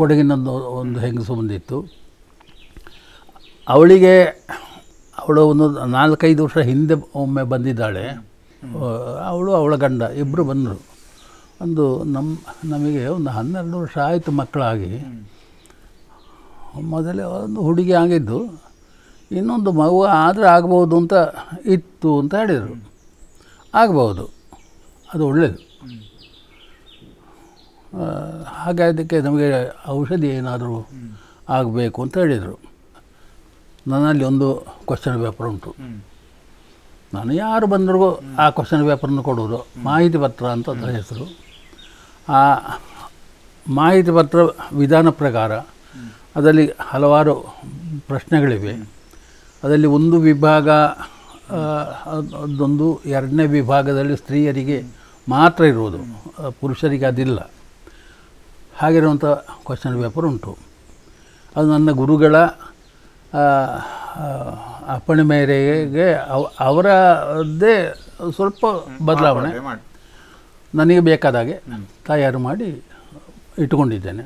ಕೊಡಗಿನೊಂದು ಒಂದು ಹೆಂಗಸು ಬಂದಿತ್ತು ಅವಳಿಗೆ ಅವಳು ಒಂದು ನಾಲ್ಕೈದು ವರ್ಷ ಹಿಂದೆ ಒಮ್ಮೆ ಬಂದಿದ್ದಾಳೆ ಅವಳು ಅವಳ ಗಂಡ ಇಬ್ಬರು ಬಂದರು ಒಂದು ನಮ್ಮ ನಮಗೆ ಒಂದು ಹನ್ನೆರಡು ವರ್ಷ ಆಯಿತು ಮಕ್ಕಳಾಗಿ ಮೊದಲೇ ಒಂದು ಹುಡುಗಿ ಆಗಿದ್ದು ಇನ್ನೊಂದು ಮಗು ಆದರೆ ಆಗ್ಬೋದು ಅಂತ ಇತ್ತು ಅಂತ ಹೇಳಿದರು ಆಗ್ಬೋದು ಅದು ಒಳ್ಳೆಯದು ಆ, ಹಾಗೆ ಅದಕ್ಕೆ ನಮಗೆ ಔಷಧಿ ಏನಾದರೂ ಆಗಬೇಕು ಅಂತ ಹೇಳಿದರು ನನ್ನಲ್ಲಿ ಒಂದು ಕ್ವಶನ್ ಪೇಪರ್ ಉಂಟು ನಾನು ಯಾರು ಬಂದರೂ ಆ ಕ್ವಶನ್ ಪೇಪರನ್ನು ಕೊಡೋದು ಮಾಹಿತಿ ಪತ್ರ ಅಂತ ಅದರ ಹೆಸರು ಆ ಮಾಹಿತಿ ಪತ್ರ ವಿಧಾನ ಪ್ರಕಾರ ಅದರಲ್ಲಿ ಹಲವಾರು ಪ್ರಶ್ನೆಗಳಿವೆ ಅದರಲ್ಲಿ ಒಂದು ವಿಭಾಗ ಆ, ಅದ್- ಅದೊಂದು ಎರಡನೇ ವಿಭಾಗದಲ್ಲಿ ಸ್ತ್ರೀಯರಿಗೆ ಮಾತ್ರ ಇರುವುದು ಆ, ಪುರುಷರಿಗೆ ಅದಿಲ್ಲ ಹಾಗಿರುವಂಥ ಕ್ವಶನ್ ಪೇಪರ್ ಉಂಟು ಅದು ನನ್ನ ಗುರುಗಳ ಆ, ಆ, ಅಪ್ಪಣೆ ಮೇರೆಗೆ ಅವ ಅವರದ್ದೇ ಸ್ವಲ್ಪ ಬದಲಾವಣೆ ಮಾಡಿ ನನಗೆ ಬೇಕಾದ ಹಾಗೆ ತಯಾರು ಮಾಡಿ ಇಟ್ಟುಕೊಂಡಿದ್ದೇನೆ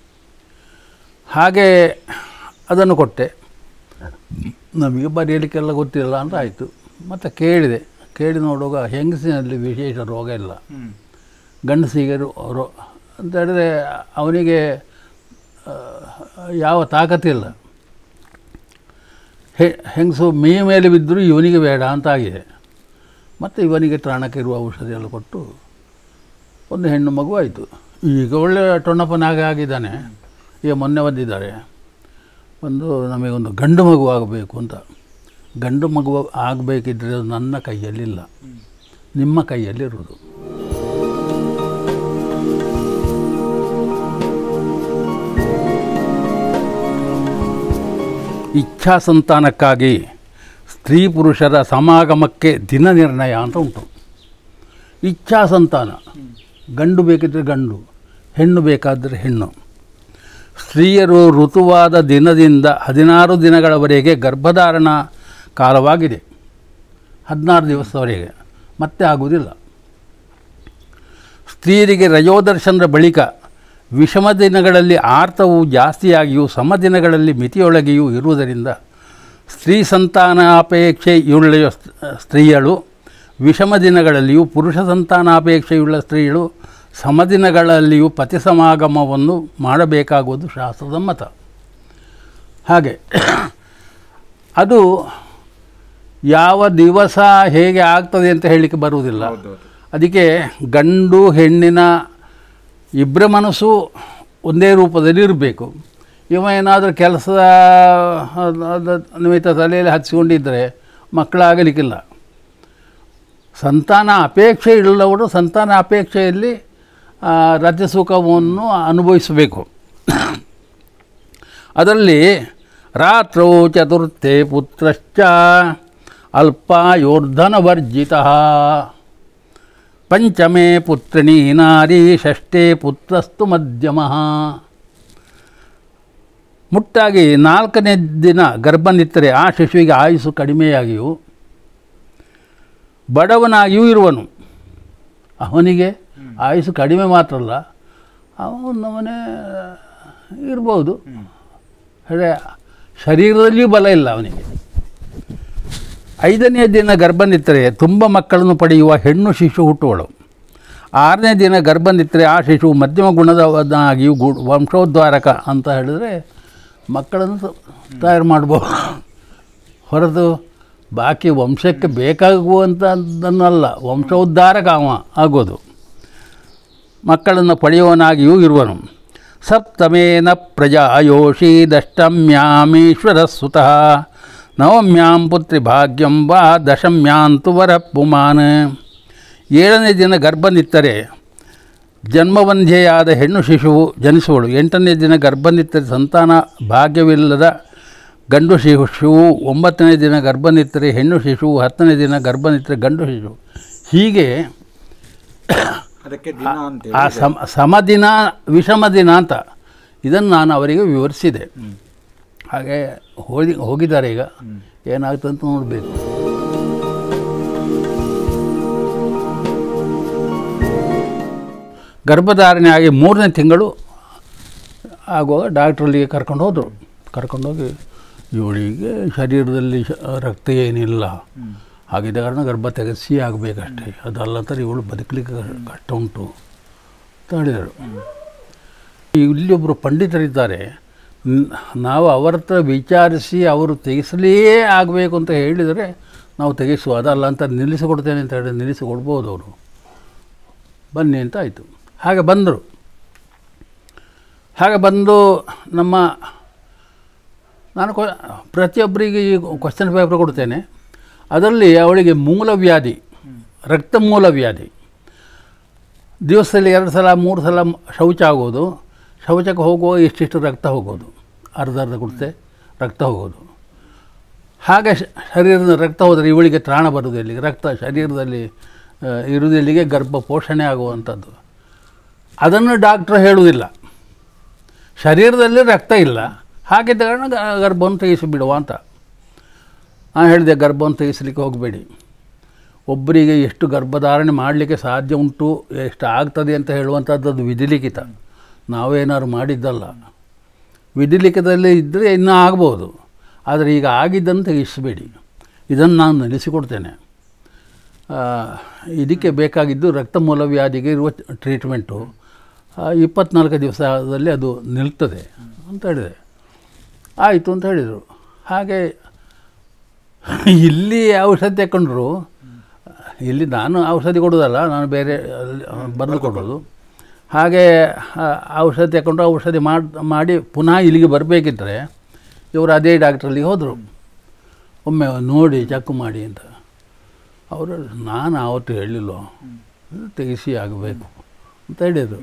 ಹಾಗೆ ಅದನ್ನು ಕೊಟ್ಟೆ ನಮಗೆ ಬರೆಯಲಿಕ್ಕೆಲ್ಲ ಗೊತ್ತಿಲ್ಲ ಅಂತ ಆಯಿತು ಮತ್ತು ಕೇಳಿದೆ ಕೇಳಿ ನೋಡುವಾಗ ಹೆಂಗಸಿನಲ್ಲಿ ವಿಶೇಷ ರೋಗ ಇಲ್ಲ ಹ್ಮ್ ಗಂಡಸಿಗೆ ರೋ ರೋ- ಅಂತ ಹೇಳಿದ್ರೆ ಅವನಿಗೆ ಆ, ಯಾವ ತಾಕತ್ತಿಲ್ಲ ಹೆ ಹೆಂಗಸು ಮೇ ಮೇಲೆ ಬಿದ್ದರೂ ಇವನಿಗೆ ಬೇಡ ಅಂತ ಆಗಿದೆ ಮತ್ತು ಇವನಿಗೆ ತ್ರಾಣಕ್ಕೆ ಇರುವ ಔಷಧಿ ಎಲ್ಲ ಕೊಟ್ಟು ಒಂದು ಹೆಣ್ಣು ಮಗು ಆಯಿತು ಈಗ ಒಳ್ಳೆ ಟೊಣ್ಣಪ್ಪನಾಗೆ ಆಗಿದ್ದಾನೆ ಈಗ ಮೊನ್ನೆ ಬಂದಿದ್ದಾರೆ ಒಂದು ನಮಗೊಂದು ಗಂಡು ಮಗು ಆಗಬೇಕು ಅಂತ ಗಂಡು ಮಗು ಆಗಬೇಕಿದ್ರೆ ಅದು ನನ್ನ ಕೈಯಲ್ಲಿಲ್ಲ ನಿಮ್ಮ ಕೈಯಲ್ಲಿರುವುದು ಇಚ್ಛಾ ಸಂತಾನಕ್ಕಾಗಿ ಸ್ತ್ರೀ ಪುರುಷರ ಸಮಾಗಮಕ್ಕೆ ದಿನ ನಿರ್ಣಯ ಅಂತ ಉಂಟು ಇಚ್ಛಾ ಸಂತಾನ ಗಂಡು ಬೇಕಿದ್ದರೆ ಗಂಡು ಹೆಣ್ಣು ಬೇಕಾದರೆ ಹೆಣ್ಣು ಸ್ತ್ರೀಯರು ಋತುವಾದ ದಿನದಿಂದ ಹದಿನಾರು ದಿನಗಳವರೆಗೆ ಗರ್ಭಧಾರಣ ಕಾಲವಾಗಿದೆ ಹದಿನಾರು ದಿವಸದವರೆಗೆ ಮತ್ತೆ ಆಗುವುದಿಲ್ಲ ಸ್ತ್ರೀಯರಿಗೆ ರಯೋದರ್ಶನದ ಬಳಿಕ ವಿಷಮ ದಿನಗಳಲ್ಲಿ ಆರ್ತವು ಜಾಸ್ತಿಯಾಗಿಯೂ ಸಮ ದಿನಗಳಲ್ಲಿ ಮಿತಿಯೊಳಗೆಯೂ ಇರುವುದರಿಂದ ಸ್ತ್ರೀ ಸಂತಾನಾಪೇಕ್ಷೆಯುಳ್ಳ ಸ್ತ್ರೀಯಳು ವಿಷಮ ದಿನಗಳಲ್ಲಿಯೂ ಪುರುಷ ಸಂತಾನಾಪೇಕ್ಷೆಯುಳ್ಳ ಸ್ತ್ರೀಯಳು ಸಮದಿನಗಳಲ್ಲಿಯೂ ಪತಿ ಸಮಾಗಮವನ್ನು ಮಾಡಬೇಕಾಗುವುದು ಶಾಸ್ತ್ರದ ಮತ ಹಾಗೆ ಅದು ಯಾವ ದಿವಸ ಹೇಗೆ ಆಗ್ತದೆ ಅಂತ ಹೇಳಲಿಕ್ಕೆ ಬರುವುದಿಲ್ಲ ಹೌದೌದು ಅದಕ್ಕೆ ಗಂಡು ಹೆಣ್ಣಿನ ಇಬ್ಬರ ಮನಸ್ಸು ಒಂದೇ ರೂಪದಲ್ಲಿ ಇರಬೇಕು ಇವ ಏನಾದರೂ ಕೆಲಸದ ಅದ್- ಅದ್ ನಿಮಿತ್ತ ತಲೆಯಲ್ಲಿ ಹಚ್ಚಿಕೊಂಡಿದ್ದರೆ ಮಕ್ಕಳಾಗಲಿಕ್ಕಿಲ್ಲ ಸಂತಾನ ಅಪೇಕ್ಷೆ ಇಲ್ಲವರು ಸಂತಾನ ಅಪೇಕ್ಷೆಯಲ್ಲಿ ಆ, ರಜ ಸುಖವನ್ನು ಅನುಭವಿಸಬೇಕು ಅದರಲ್ಲಿ ರಾತ್ರೌ ಚತುರ್ಥೆ ಪುತ್ರಶ್ಚ ಅಲ್ಪಾಯೋರ್ಧನವರ್ಜಿತ ಪಂಚಮೇ ಪುತ್ರಿಣಿ ನಾರಿ ಷಷ್ಠೇ ಪುತ್ರಸ್ತು ಮಧ್ಯಮ ಮುಟ್ಟಾಗಿ ನಾಲ್ಕನೇ ದಿನ ಗರ್ಭ ನಿತ್ತರೆ ಆ ಶಿಶುವಿಗೆ ಆಯುಸ್ಸು ಕಡಿಮೆಯಾಗಿಯೂ ಬಡವನಾಗಿಯೂ ಇರುವನು ಅವನಿಗೆ ಆಯುಸ್ಸು ಕಡಿಮೆ ಮಾತ್ರ ಅಲ್ಲ ಅವನವನೇ ಇರ್ಬೋದು ಅದೇ ಶರೀರದಲ್ಲಿಯೂ ಬಲ ಇಲ್ಲ ಅವನಿಗೆ ಐದನೇ ದಿನ ಗರ್ಭ ನಿತ್ತರೆ ತುಂಬ ಮಕ್ಕಳನ್ನು ಪಡೆಯುವ ಹೆಣ್ಣು ಶಿಶು ಹುಟ್ಟುವಳು ಆರನೇ ದಿನ ಗರ್ಭ ನಿತ್ತರೆ ಆ ಶಿಶು ಮಧ್ಯಮ ಗುಣದವನಾಗಿಯೂ ಗು ವಂಶೋದ್ಧಾರಕ ಅಂತ ಹೇಳಿದರೆ ಮಕ್ಕಳನ್ನು ತ- ತಯಾರು ಮಾಡ್ಬೋದು ಹೊರತು ಬಾಕಿ ವಂಶಕ್ಕೆ ಬೇಕಾಗುವಂಥದ್ದನ್ನಲ್ಲ ವಂಶೋದ್ಧಾರಕ ಅವ ಆಗೋದು ಮಕ್ಕಳನ್ನು ಪಡೆಯುವನಾಗಿಯೂ ಇರುವನು ಸಪ್ತಮೇನ ಪ್ರಜಾಯೋಷಿ ದಷ್ಟಮ್ಯಾಮೀಶ್ವರ ಸುತಃ ನವಮ್ಯಾಂ ಪುತ್ರಿ ಭಾಗ್ಯಂ ವಾ ದಶಮ್ಯಾಂತು ವರ ಪುಮಾನ್ ಏಳನೇ ದಿನ ಗರ್ಭ ನಿತ್ತರೆ ಜನ್ಮವಂಧ್ಯೆಯಾದ ಹೆಣ್ಣು ಶಿಶುವು ಜನಿಸುವಳು ಎಂಟನೇ ದಿನ ಗರ್ಭ ನಿತ್ತರೆ ಸಂತಾನ ಭಾಗ್ಯವಿಲ್ಲದ ಗಂಡು ಶಿಶುವು ಒಂಬತ್ತನೇ ದಿನ ಗರ್ಭ ನಿತ್ತರೆ ಹೆಣ್ಣು ಶಿಶುವು ಹತ್ತನೇ ದಿನ ಗರ್ಭ ನಿತ್ತರೆ ಗಂಡು ಶಿಶು ಹೀಗೆ ಅದಕ್ಕೆ ದಿನ ಅಂತ ಆ ಸಮ ಸಮದಿನ ವಿಷಮ ದಿನ ಅಂತ ಇದನ್ನು ನಾನು ಅವರಿಗೆ ವಿವರಿಸಿದೆ ಹಾಗೆ ಹೋಗಿ ಹೋಗಿದ್ದಾರೆ ಈಗ ಏನಾಗ್ತದೆ ಅಂತ ನೋಡಬೇಕು ಗರ್ಭಧಾರಣೆ ಆಗಿ ಮೂರನೇ ತಿಂಗಳು ಆಗುವಾಗ ಡಾಕ್ಟ್ರಲ್ಲಿಗೆ ಕರ್ಕೊಂಡು ಹೋದರು ಕರ್ಕೊಂಡೋಗಿ ಇವಳಿಗೆ ಶರೀರದಲ್ಲಿ ಶ- ರಕ್ತ ಏನಿಲ್ಲ ಹಾಗಿದ್ದ ಕಾರಣ ಗರ್ಭ ತೆಗೆಸಿ ಆಗಬೇಕಷ್ಟೇ ಅದಲ್ಲ ಅಂತಾರೆ ಇವಳು ಬದುಕಲಿಕ್ಕೆ ಕಷ್ಟ ಉಂಟು ಅಂತ ಹೇಳಿದರು ಇಲ್ಲಿ ಒಬ್ಬರು ಪಂಡಿತರಿದ್ದಾರೆ ನ್- ನಾವು ಅವರ ಹತ್ರ ವಿಚಾರಿಸಿ ಅವರು ತೆಗೆಸಲೇ ಆಗಬೇಕು ಅಂತ ಹೇಳಿದರೆ ನಾವು ತೆಗೆಸುವ ಅದಲ್ಲ ಅಂತ ನಿಲ್ಲಿಸಿಕೊಡ್ತೇನೆ ಅಂತ ಹೇಳಿ ನಿಲ್ಲಿಸಿಕೊಡ್ಬೋದು ಅವರು ಬನ್ನಿ ಅಂತ ಆಯಿತು ಹಾಗೆ ಬಂದರು ಹಾಗೆ ಬಂದು ನಮ್ಮ ನಾನು ಕೊ ಪ್ರತಿಯೊಬ್ಬರಿಗೆ ಈ ಕ್ವಶನ್ ಪೇಪರ್ ಕೊಡ್ತೇನೆ ಅದರಲ್ಲಿ ಅವಳಿಗೆ ಮೂಲವ್ಯಾಧಿ ರಕ್ತ ಮೂಲವ್ಯಾಧಿ ದಿವಸದಲ್ಲಿ ಎರಡು ಸಲ ಮೂರು ಸಲ ಮ್- ಶೌಚ ಆಗೋದು ಶೌಚಕ್ಕೆ ಹೋಗುವಾಗ ಇಷ್ಟಿಷ್ಟು ರಕ್ತ ಹೋಗೋದು ಅರ್ಧ ಅರ್ಧ ಕುಡಿತೆ ರಕ್ತ ಹೋಗೋದು ಹಾಗೆ ಶ- ಶರೀರದ ರಕ್ತ ಹೋದರೆ ಇವಳಿಗೆ ತ್ರಾಣ ಬರುವುದು ಎಲ್ಲಿಗೆ ರಕ್ತ ಶರೀರದಲ್ಲಿ ಆ, ಇರುವುದು ಎಲ್ಲಿಗೆ ಗರ್ಭ ಪೋಷಣೆ ಆಗುವಂಥದ್ದು ಅದನ್ನು ಡಾಕ್ಟ್ರು ಹೇಳುವುದಿಲ್ಲ ಶರೀರದಲ್ಲಿ ರಕ್ತ ಇಲ್ಲ ಹಾಗಿದ್ದ ಕಾರಣ ಗ- ಗರ್ಭವನ್ನು ತೆಗೆಸಿ ಬಿಡುವ ಅಂತ ನಾನು ಹೇಳಿದೆ ಗರ್ಭವನ್ನು ತೆಗೆಸಲಿಕ್ಕೆ ಹೋಗಬೇಡಿ ಒಬ್ಬರಿಗೆ ಎಷ್ಟು ಗರ್ಭಧಾರಣೆ ಮಾಡಲಿಕ್ಕೆ ಸಾಧ್ಯ ಉಂಟು ಎಷ್ಟು ಆಗ್ತದೆ ಅಂತ ಹೇಳುವಂಥದ್ದು ಅದು ವಿಧಿಲಿಖಿತ ನಾವೇನಾದ್ರು ಮಾಡಿದ್ದಲ್ಲ ವಿಧಿಲಿಖಿತದಲ್ಲಿ ಇದ್ದರೆ ಇನ್ನೂ ಆಗ್ಬೋದು ಆದರೆ ಈಗ ಆಗಿದ್ದನ್ನು ತೆಗೆಸಬೇಡಿ ಇದನ್ನು ನಾನು ನಿಲ್ಲಿಸಿಕೊಡ್ತೇನೆ ಆ, ಇದಕ್ಕೆ ಬೇಕಾಗಿದ್ದು ರಕ್ತ ಮೂಲವ್ಯಾಧಿಗೆ ಇರುವ ಟ್ರೀಟ್ಮೆಂಟು ಇಪ್ಪತ್ನಾಲ್ಕು ದಿವಸದಲ್ಲಿ ಅದು ನಿಲ್ತದೆ ಅಂತ ಹೇಳಿದೆ ಆಯಿತು ಅಂತ ಹೇಳಿದರು ಹಾಗೆ ಇಲ್ಲಿ ಔಷಧಿ ತಗೊಂಡ್ರು ಇಲ್ಲಿ ನಾನು ಔಷಧಿ ಕೊಡೋದಲ್ಲ ನಾನು ಬೇರೆ ಬರೆದು ಕೊಡೋದು ಹಾಗೆ ಆ, ಔಷಧಿ ತಗೊಂಡು ಔಷಧಿ ಮಾಡಿ ಮಾಡಿ ಪುನಃ ಇಲ್ಲಿಗೆ ಬರಬೇಕಿದ್ರೆ ಇವರು ಅದೇ ಡಾಕ್ಟ್ರಲ್ಲಿ ಹೋದರು ಒಮ್ಮೆ ನೋಡಿ ಚೆಕ್ ಮಾಡಿ ಅಂತ ಅವರು ನಾನು ಆವತ್ತು ಹೇಳಿಲ್ವ ತೆಗಿಸಿ ಆಗಬೇಕು ಅಂತ ಹೇಳಿದರು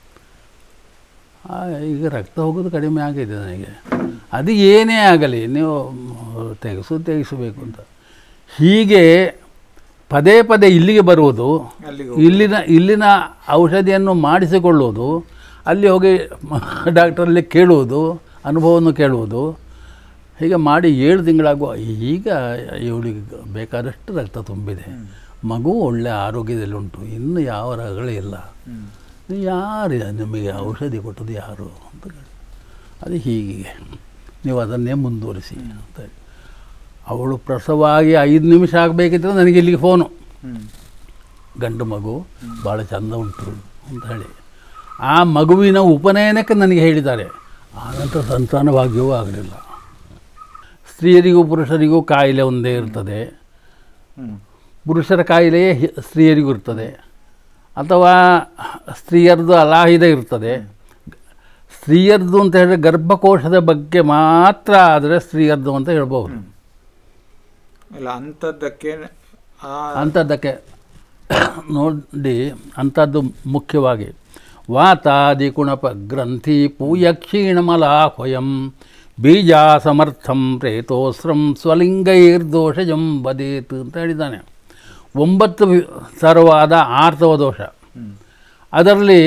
ಆ, ಈಗ ರಕ್ತ ಹೋಗೋದು ಕಡಿಮೆ ಆಗಿದೆ ನನಗೆ ಅದು ಏನೇ ಆಗಲಿ ನೀವು ತೆಗೆಸು ತೆಗೆಸಬೇಕು ಅಂತ ಹೀಗೆ ಪದೇ ಪದೇ ಇಲ್ಲಿಗೆ ಬರುವುದು ಅಲ್ಲಿಗೆ ಇಲ್ಲಿನ ಇಲ್ಲಿನ ಔಷಧಿಯನ್ನು ಮಾಡಿಸಿಕೊಳ್ಳುವುದು ಅಲ್ಲಿ ಹೋಗಿ ಡಾಕ್ಟ್ರಲ್ಲಿ ಕೇಳುವುದು ಅನುಭವವನ್ನು ಕೇಳುವುದು ಹೀಗೆ ಮಾಡಿ ಏಳು ತಿಂಗಳಾಗುವ ಈಗ ಇವಳಿಗೆ ಬೇಕಾದಷ್ಟು ರಕ್ತ ತುಂಬಿದೆ ಮಗು ಒಳ್ಳೆ ಆರೋಗ್ಯದಲ್ಲಿ ಉಂಟು ಇನ್ನು ಯಾವ ರಗಳೇ ಇಲ್ಲ ಹ್ಮ್. ಯಾರು ನಿಮಗೆ ಔಷಧಿ ಕೊಟ್ಟದ್ದು ಯಾರು ಅಂತ ಕೇಳಿ. ಅದು ಹೀಗೆ ನೀವು ಅದನ್ನೇ ಮುಂದುವರಿಸಿ ಅಂತ ಹೇಳಿ. ಅವಳು ಪ್ರಸವಾಗಿ ಐದು ನಿಮಿಷ ಆಗಬೇಕಿದ್ರೆ ನನಗೆ ಇಲ್ಲಿಗೆ ಫೋನು ಹ್ಮ್. ಗಂಡು ಮಗು ಭಾಳ ಚಂದ ಉಂಟು ಅಂತ ಹೇಳಿ ಆ ಮಗುವಿನ ಉಪನಯನಕ್ಕೆ ನನಗೆ ಹೇಳಿದ್ದಾರೆ ಆನಂತರ ಸಂತಾನ ಭಾಗ್ಯವೂ ಆಗಲಿಲ್ಲ ಸ್ತ್ರೀಯರಿಗೂ ಪುರುಷರಿಗೂ ಕಾಯಿಲೆ ಒಂದೇ ಇರ್ತದೆ ಹ್ಮ್. ಪುರುಷರ ಕಾಯಿಲೆಯೇ ಹಿ- ಸ್ತ್ರೀಯರಿಗೂ ಇರ್ತದೆ ಅಥವಾ ಸ್ತ್ರೀಯರದು ಅಲಾಹಿದ ಇರ್ತದೆ ಸ್ತ್ರೀಯರದು ಅಂತ ಹೇಳಿದ್ರೆ ಗರ್ಭಕೋಶದ ಬಗ್ಗೆ ಮಾತ್ರ ಆದರೆ ಸ್ತ್ರೀಯರದು ಅಂತ ಹೇಳ್ಬೋದು ಇಲ್ಲ ಅಂಥದ್ದಕ್ಕೆ ಆ ಅಂಥದ್ದಕ್ಕೆ ನೋಡಿ ಅಂಥದ್ದು ಮುಖ್ಯವಾಗಿ ವಾತಾದಿ ಕುಣಪ ಗ್ರಂಥಿ ಪೂಯ ಕ್ಷೀಣಮಲಾಹ್ವಯಂ ಬೀಜ ಸಮರ್ಥಂ ಪ್ರೇತೋಸ್ರಂ ಸ್ವಲಿಂಗೈರ್ದೋಷಜಂ ಬದೇತ್ ಅಂತ ಹೇಳಿದ್ದಾನೆ ಒಂಬತ್ತು ವಿ- ಥರವಾದ ಆರ್ತವ ದೋಷ ಹ್ಮ್. ಅದರಲ್ಲಿ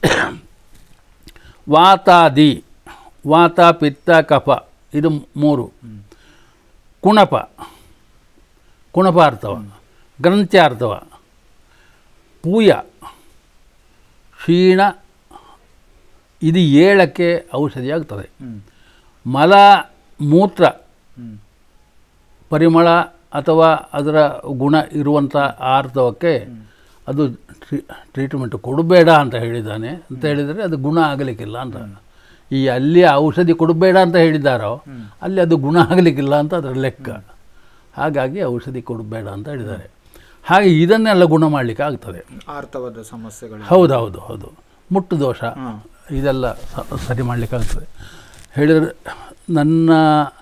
ವಾತಾದಿ ವಾತ ಪಿತ್ತ ಕಫ ಇದು ಮೂರು ಕುಣಪ ಕುಣಪಾರ್ಥವ ಗ್ರಂಥ್ಯಾರ್ಥವ ಪೂಯ ಕ್ಷೀಣ ಇದು ಏಳಕ್ಕೆ ಔಷಧಿ ಆಗ್ತದೆ ಹ್ಮ್. ಮಲ ಮೂತ್ರ ಹ್ಮ್. ಪರಿಮಳ ಅಥವಾ ಅದರ ಗುಣ ಇರುವಂಥ ಆರ್ತವಕ್ಕೆ ಅದು ಟ್ರೀ ಟ್ರೀಟ್ಮೆಂಟ್ ಕೊಡಬೇಡ ಅಂತ ಹೇಳಿದ್ದಾನೆ ಅಂತ ಹೇಳಿದರೆ ಅದು ಗುಣ ಆಗಲಿಕ್ಕಿಲ್ಲ ಅಂತ ಈ ಅಲ್ಲಿ ಔಷಧಿ ಕೊಡಬೇಡ ಅಂತ ಹೇಳಿದ್ದಾರೋ ಅಲ್ಲಿ ಅದು ಗುಣ ಆಗಲಿಕ್ಕಿಲ್ಲ ಅಂತ ಅದರ ಲೆಕ್ಕ ಹಾಗಾಗಿ ಔಷಧಿ ಕೊಡಬೇಡ ಅಂತ ಹೇಳಿದ್ದಾರೆ ಹಾಗೆ ಇದನ್ನೆಲ್ಲ ಗುಣ ಮಾಡಲಿಕ್ಕೆ ಆಗ್ತದೆ ಆರ್ತವದ ಸಮಸ್ಯೆಗಳು ಹೌದು ಹೌದು ಹೌದು ಮುಟ್ಟು ದೋಷ ಹಾಂ ಇದೆಲ್ಲ ಸ- ಸರಿ ಮಾಡಲಿಕ್ಕಾಗ್ತದೆ ಹೇಳಿದರೆ ನನ್ನ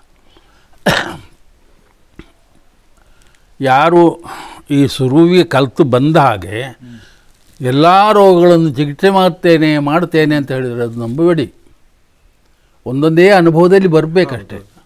ಯಾರು ಈ ಸುರುವಿಗೆ ಕಲಿತು ಬಂದ ಹಾಗೆ ಎಲ್ಲ ರೋಗಗಳನ್ನು ಚಿಕಿತ್ಸೆ ಮಾಡ್ತೇನೆ ಮಾಡ್ತೇನೆ ಅಂತ ಹೇಳಿದರೆ ಅದು ನಂಬಬೇಡಿ ಒಂದೊಂದೇ ಅನುಭವದಲ್ಲಿ ಬರಬೇಕಷ್ಟೇ